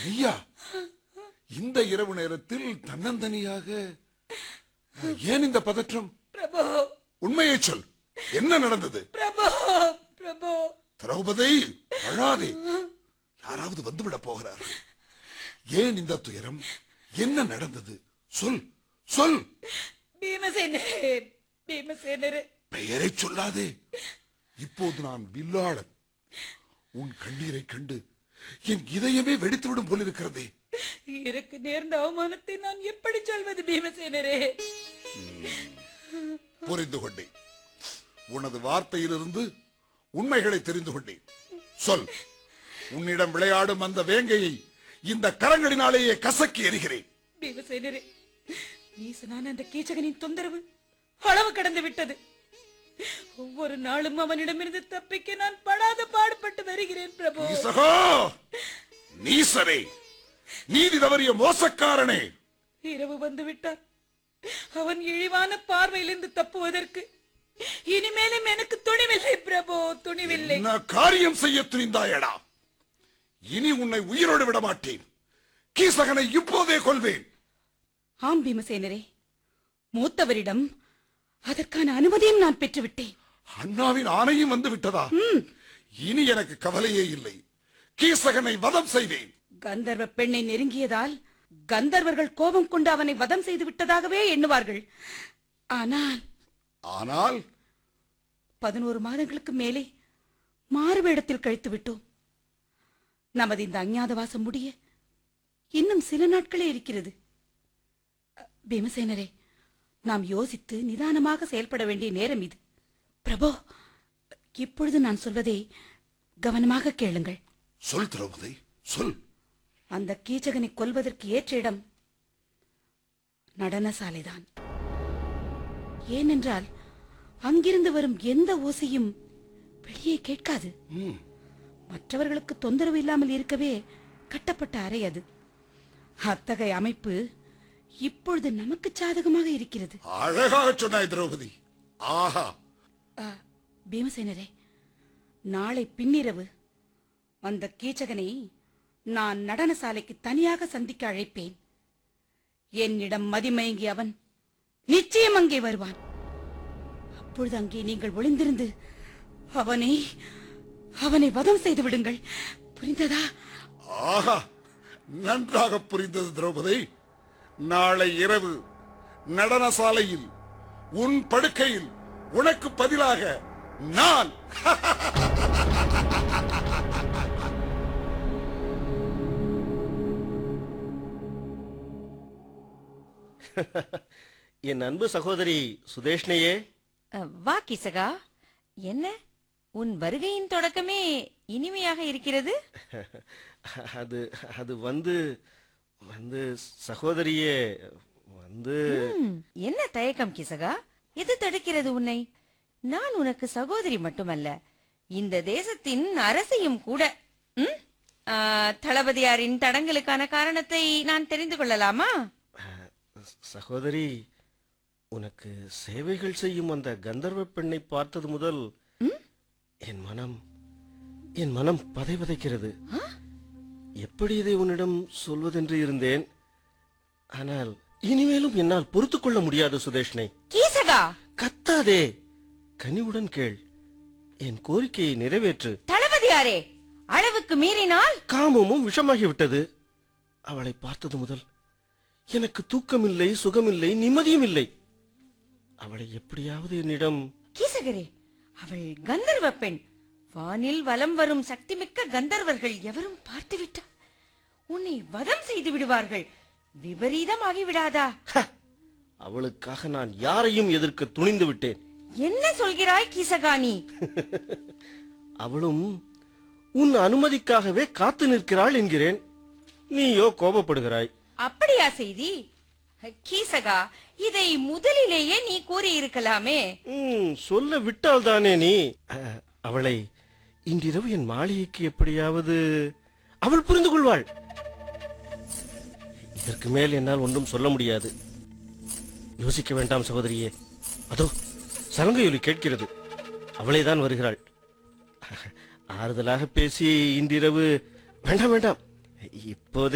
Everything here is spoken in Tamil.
ஐயா இந்த இரவு நேரத்தில் தன்னந்தனியாக ஏன் இந்த பதற்றம் பிரபு உண்மையை சொல் என்ன நடந்தது பிரபு பிரபு திரௌபதி அழாதே யாராவது வந்துவிட போகிறார்கள் ஏன் இந்த துயரம் என்ன நடந்தது சொல் சொல் பீமசேனரே பீமசேனரே பெயரை சொல்லாதே இப்போது நான் வில்லாளன் உன் கண்ணீரை கண்டு என் இதயமே வெடித்துவிடும் போலிருக்கிறதே எனக்கு நேர்ந்த அவமானத்தை நான் எப்படி சொல்வது பீமசேனரே புரிந்து கொண்டேன் உனது வார்த்தையிலிருந்து உண்மைகளை தெரிந்து கொண்டேன் சொல் உன்னிடம் விளையாடும் அந்த வேங்கையை இந்த கரங்களினாலேயே கசக்கி எறிகிறேன் பீமசேனரே நீசனான அந்த கீச்சகனின் தொந்தரவு அளவு கடந்து விட்டது ஒவ்வொரு நாளும் அவனிடமிருந்து தப்பிக்க நான் படாத பாடுபட்டு வருகிறேன் பிரபு ஈசகோ நீசரே நீதி தவறிய மோசக்காரனே இரவு வந்து விட்டார் அவன் இழிவான பார்வையிலிருந்து தப்புவதற்கு இனிமேலும் எனக்கு துணிவில்லை பிரபு துணிவில்லை என்ன காரியம் செய்ய துணிந்தாயடா இனி உன்னை உயிரோடு விட மாட்டேன் கீசகனை இப்போதே கொல்வேன் ஆம் பீமசேனரே மூத்தவரிடம் அதற்கான அனுமதியும் நான் பெற்றுவிட்டேன் அண்ணாவின் ஆணையும் வந்து விட்டதா இனி எனக்கு கவலையே இல்லை கீசகனை வதம் செய்வேன் கந்தர்வ பெண்ணை நெருங்கியதால் கந்தர்வர்கள் கோபம் கொண்டு அவனை வதம் செய்து விட்டதாகவே எண்ணுவார்கள் ஆனால் ஆனால் பதினோரு மாதங்களுக்கு மேலே மாறுவேடத்தில் கழித்து விட்டோம் நமது இந்த அஞ்ஞாத வாசம் முடிய இன்னும் சில நாட்களே இருக்கிறது அ, பீமசேனரே நாம் யோசித்து நிதானமாக செயல்பட வேண்டிய நேரம் இது பிரபோ இப்பொழுது நான் சொல்வதை கவனமாக கேளுங்கள் சொல் திரௌபதி சொல் அந்த கீச்சகனை கொல்வதற்கு ஏற்ற இடம் நடனசாலைதான் ஏனென்றால் அங்கிருந்து வரும் எந்த ஓசையும் வெளியே கேட்காது ம், மற்றவர்களுக்கு தொந்தரவு இல்லாமல் இருக்கவே கட்டப்பட்ட அறை அது அத்தகைய அமைப்பு இப்பொழுது நமக்கு சாதகமாக இருக்கிறது அழகாக சொன்னாய் திரௌபதி ஆஹா ஆ, பீமசேனரே நாளை பின்னிரவு அந்த கீச்சகனை நான் நடனசாலைக்கு தனியாக சந்திக்க அழைப்பேன் என்னிடம் மதிமயங்கி அவன் நிச்சயம் அங்கே வருவான் அப்பொழுது அங்கே நீங்கள் ஒளிந்திருந்து அவனை அவனை வதம் செய்து விடுங்கள் புரிந்ததா ஆஹா நன்றாக புரிந்தது திரௌபதி நாளை இரவு நடனசாலையில் உன் படுக்கையில் உனக்கு பதிலாக நான் என் அன்பு சகோதரி சுதேஷ்ணையே அ, வா கிசகா என்ன உன் வருகையின் தொடக்கமே இனிமையாக இருக்கிறது அது அது வந்து வந்து சகோதரியே வந்து ம், என்ன தயக்கம் கிசகா எது தடுக்கிறது உன்னை நான் உனக்கு சகோதரி மட்டுமல்ல இந்த தேசத்தின் அரசியும் கூட ம்? ஆ, தளபதியாரின் தடங்களுக்கான காரணத்தை நான் தெரிந்து கொள்ளலாமா சகோதரி உனக்கு சேவைகள் செய்யும் அந்த கந்தர்வ பெண்ணை பார்த்தது முதல் என் மனம் என் மனம் பதைபதைக்கிறது எப்படி இதை உன்னிடம் சொல்வதென்று இருந்தேன் ஆனால் இனிமேலும் என்னால் பொறுத்துக் கொள்ள முடியாது சுதேஷ்னை கீசகா கத்தாதே கனிவுடன் கேள் என் கோரிக்கையை நிறைவேற்று தளபதியாரே அளவுக்கு மீறினால் காமமும் விஷமாகிவிட்டது அவளை பார்த்தது முதல் எனக்கு தூக்கமில்லை சுகமில்லை நிம்மதியும் இல்லை அவளை எப்படியாவது என்னிடம் கீசகரே அவள் கந்தர்வ பெண் வானில் வலம் வரும் சக்திமிக்க கந்தர்வர்கள் எவரும் பார்த்து விட்டார் உன்னை வதம் செய்து விடுவார்கள் விபரீதமாகி விடாதா ஹ! அவளுக்காக நான் யாரையும் எதிர்க்க துணிந்து விட்டேன் என்ன சொல்கிறாய் கீசகானி அவளும் உன் அனுமதிக்காகவே காத்து நிற்கிறாள் என்கிறேன் நீயோ கோபப்படுகிறாய் அப்படியா செய்தி கீசகா இதை முதலிலேயே நீ கூறியிருக்கலாமே ம், சொல்ல விட்டால் தானே நீ அஹ், அவளை இன்றிரவு என் மாளிகைக்கு எப்படியாவது அவள் புரிந்து கொள்வாள் இதற்கு மேல் என்னால் ஒன்றும் சொல்ல முடியாது யோசிக்க வேண்டாம் சகோதரியே அதோ சலங்கையொலி கேட்கிறது அவளேதான் வருகிறாள் ஆறுதலாக பேசி இன்றிரவு வேண்டாம் வேண்டாம் இப்போதே